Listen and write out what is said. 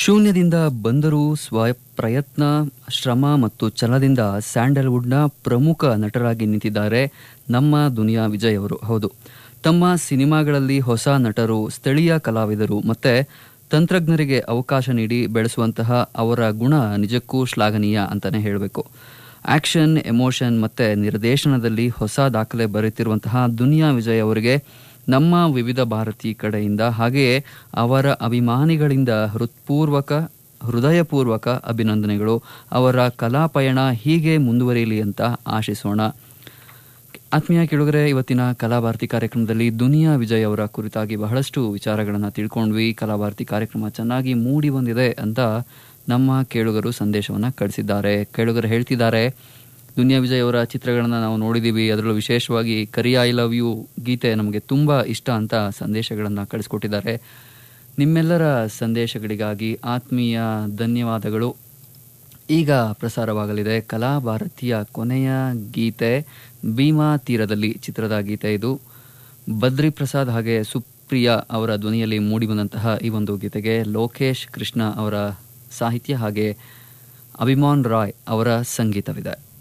ಶೂನ್ಯದಿಂದ ಬಂದರೂ ಸ್ವ ಪ್ರಯತ್ನ ಶ್ರಮ ಮತ್ತು ಛಲದಿಂದ ಸ್ಯಾಂಡಲ್ವುಡ್ನ ಪ್ರಮುಖ ನಟರಾಗಿ ನಿಂತಿದ್ದಾರೆ ನಮ್ಮ ದುನಿಯಾ ವಿಜಯ್ ಅವರು ಹೌದು ತಮ್ಮ ಸಿನಿಮಾಗಳಲ್ಲಿ ಹೊಸ ನಟರು ಸ್ಥಳೀಯ ಕಲಾವಿದರು ಮತ್ತೆ ತಂತ್ರಜ್ಞರಿಗೆ ಅವಕಾಶ ನೀಡಿ ಬೆಳೆಸುವಂತಹ ಅವರ ಗುಣ ನಿಜಕ್ಕೂ ಶ್ಲಾಘನೀಯ ಅಂತಾನೆ ಹೇಳಬೇಕು ಆಕ್ಷನ್ ಎಮೋಷನ್ ಮತ್ತೆ ನಿರ್ದೇಶನದಲ್ಲಿ ಹೊಸ ದಾಖಲೆ ಬರೆಯುತ್ತಿರುವಂತಹ ದುನಿಯಾ ವಿಜಯ್ ಅವರಿಗೆ ನಮ್ಮ ವಿವಿಧ ಭಾರತಿ ಕಡೆಯಿಂದ ಹಾಗೆಯೇ ಅವರ ಅಭಿಮಾನಿಗಳಿಂದ ಹೃತ್ಪೂರ್ವಕ ಹೃದಯಪೂರ್ವಕ ಅಭಿನಂದನೆಗಳು ಅವರ ಕಲಾ ಪಯಣ ಹೀಗೆ ಮುಂದುವರಿಯಲಿ ಅಂತ ಆಶಿಸೋಣ ಆತ್ಮೀಯ ಕೇಳುಗರೆ ಇವತ್ತಿನ ಕಲಾಭಾರತಿ ಕಾರ್ಯಕ್ರಮದಲ್ಲಿ ದುನಿಯಾ ವಿಜಯ್ ಅವರ ಕುರಿತಾಗಿ ಬಹಳಷ್ಟು ವಿಚಾರಗಳನ್ನು ತಿಳ್ಕೊಂಡ್ವಿ ಕಲಾಭಾರತಿ ಕಾರ್ಯಕ್ರಮ ಚೆನ್ನಾಗಿ ಮೂಡಿ ಬಂದಿದೆ ಅಂತ ನಮ್ಮ ಕೇಳುಗರು ಸಂದೇಶವನ್ನು ಕಳಿಸಿದ್ದಾರೆ ಕೇಳುಗರು ಹೇಳ್ತಿದ್ದಾರೆ ದುನಿಯಾ ವಿಜಯ್ ಅವರ ಚಿತ್ರಗಳನ್ನು ನಾವು ನೋಡಿದ್ದೀವಿ ಅದರಲ್ಲೂ ವಿಶೇಷವಾಗಿ ಕರಿ ಐ ಲವ್ ಯು ಗೀತೆ ನಮಗೆ ತುಂಬ ಇಷ್ಟ ಅಂತ ಸಂದೇಶಗಳನ್ನು ಕಳಿಸ್ಕೊಟ್ಟಿದ್ದಾರೆ ನಿಮ್ಮೆಲ್ಲರ ಸಂದೇಶಗಳಿಗಾಗಿ ಆತ್ಮೀಯ ಧನ್ಯವಾದಗಳು ಈಗ ಪ್ರಸಾರವಾಗಲಿದೆ ಕಲಾಭಾರತಿಯ ಕೊನೆಯ ಗೀತೆ ಭೀಮಾ ತೀರದಲ್ಲಿ ಚಿತ್ರದ ಗೀತೆ ಇದು ಬದ್ರಿ ಪ್ರಸಾದ್ ಹಾಗೆ ಸುಪ್ರಿಯಾ ಅವರ ಧ್ವನಿಯಲ್ಲಿ ಮೂಡಿಬಂದಂತಹ ಈ ಒಂದು ಗೀತೆಗೆ ಲೋಕೇಶ್ ಕೃಷ್ಣ ಅವರ ಸಾಹಿತ್ಯ ಹಾಗೆ ಅಭಿಮಾನ್ ರಾಯ್ ಅವರ ಸಂಗೀತವಿದೆ